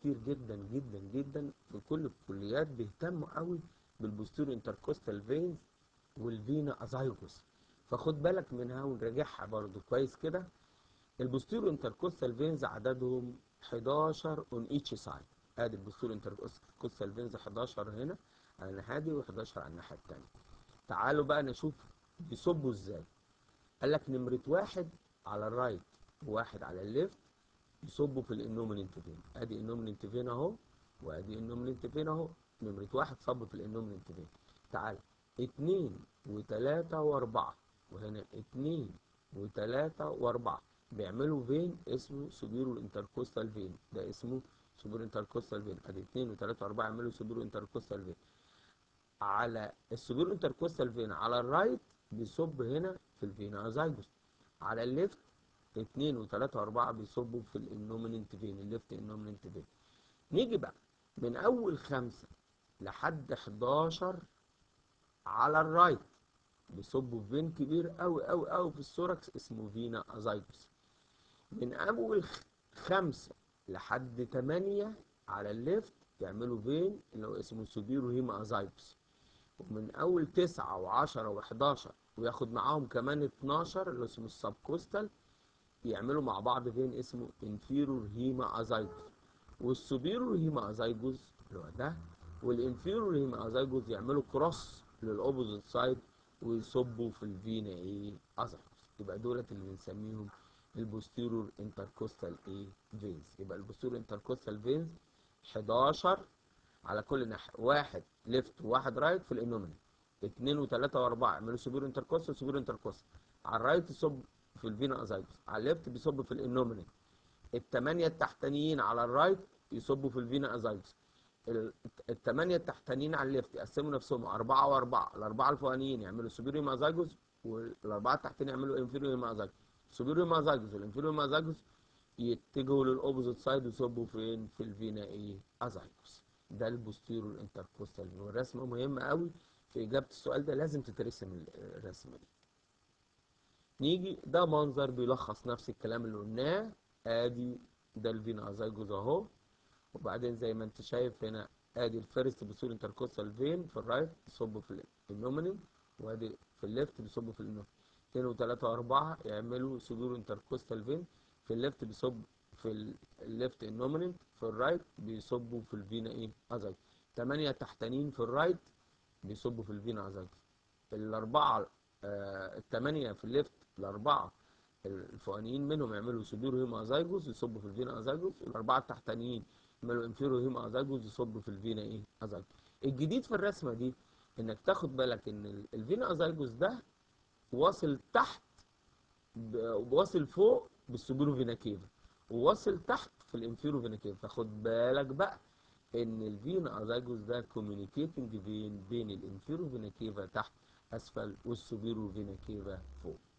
كتير جدا جدا جدا في كل الكليات بيهتموا قوي بالبوستيرو انتركوستال فينز والفينا ازايجوس فخد بالك منها ونراجعها برضو كويس كده البوستيرو انتركوستال فينز عددهم 11 اون ايتش سايد ادي البوستيرو انتركوستال فينز 11 هنا على الناحيه دي و11 على الناحيه الثانيه تعالوا بقى نشوف بيصبوا ازاي قال لك نمره واحد على الرايت وواحد على الليفت يصبوا في الانوميننت فين ادي انوميننت فين اهو وادي انوميننت فين اهو نمره واحد صب في الانوميننت فين تعالى اتنين وتلاتة واربعة وهنا اتنين وتلاتة واربعة بيعملوا فين اسمه سوبيرو انتركوستال فين ده اسمه سوبيرو انتركوستال فين ادي اتنين وتلاتة واربعة يعملوا سوبيرو انتركوستال فين على السوبيرو انتركوستال فين على الرايت بيصب هنا في الفينا ازايجوس على الليفت اتنين وتلاتة واربعة بيصبوا في الانوميننت فين الليفت انوميننت فين نيجي بقى من اول خمسة لحد 11 على الرايت بيصبوا في فين كبير قوي قوي قوي في السوركس اسمه فينا ازايجوس من اول خمسة لحد 8 على الليفت يعملوا فين اللي هو اسمه سوبيرو هيما ازايجوس ومن اول 9 و10 و11 وياخد معاهم كمان 12 اللي اسمه السبكوستال يعملوا مع بعض فين اسمه انفيرور هيما ازايجوس والسوبيرور هيما ازايجوس اللي هو ده والانفيرور هيما ازايجوس يعملوا كروس للاوبوزيت سايد ويصبوا في الفينا ايه ازايجوس يبقى دولت اللي بنسميهم البوستيرور انتركوستال ايه فينز يبقى البوستيرور انتركوستال فينز 11 على كل ناحيه واحد ليفت وواحد رايت في الانومينال اثنين وثلاثه واربعه يعملوا سوبيرور انتركوستال سوبيرور انتركوستال على الرايت يصب في الفينا ازايجوس على الليفت بيصب في الانومينال الثمانيه التحتانيين على الرايت يصبوا في الفينا ازايجوس الثمانيه التحتانيين على الليفت يقسموا نفسهم أربعة وأربعة الأربعة الفوقانيين يعملوا سوبيريو مازاجوس والأربعة التحتانيين يعملوا انفيريو مازاجوس سوبيريو مازاجوس والانفيريو مازاجوس يتجهوا للأوبوزيت سايد ويصبوا فين في الفينا ايه ازايجوس ده البوستيرو الانتركوستال والرسمه مهمه قوي في اجابه السؤال ده لازم تترسم الرسمه دي نيجي ده منظر بيلخص نفس الكلام اللي قلناه ادي ده الفينا ازايجوس اهو وبعدين زي ما انت شايف هنا ادي الفيرست بيصير انتركوستال فين في الرايت بيصبوا في النومينال وادي في الليفت بيصبوا في النومينال 2 و3 و4 يعملوا سوبر انتركوستال فين في الليفت بيصب في الليفت النومينال في الرايت بيصبوا في الفينا ايه ازايجوس 8 تحتانيين في الرايت بيصبوا في الفينا ازايجوس الاربعه آه الثمانيه في الليفت الاربعه الفوقانيين منهم يعملوا سوبيرو هيما ازايجوس يصبوا في الفينا ازايجوس والاربعه التحتانيين يعملوا انفيرو هيما ازايجوس يصبوا في الفينا ايه ازايجوس الجديد في الرسمه دي انك تاخد بالك ان الفينا ازايجوس ده واصل تحت واصل فوق بالسوبيرو فينا كيفا وواصل تحت في الانفيرو فينا كيفا فخد بالك بقى ان الفينا ازايجوس ده كوميونيكيتنج فين بين الانفيرو فينا كيفا تحت اسفل والسوبيرو فينا كيفا فوق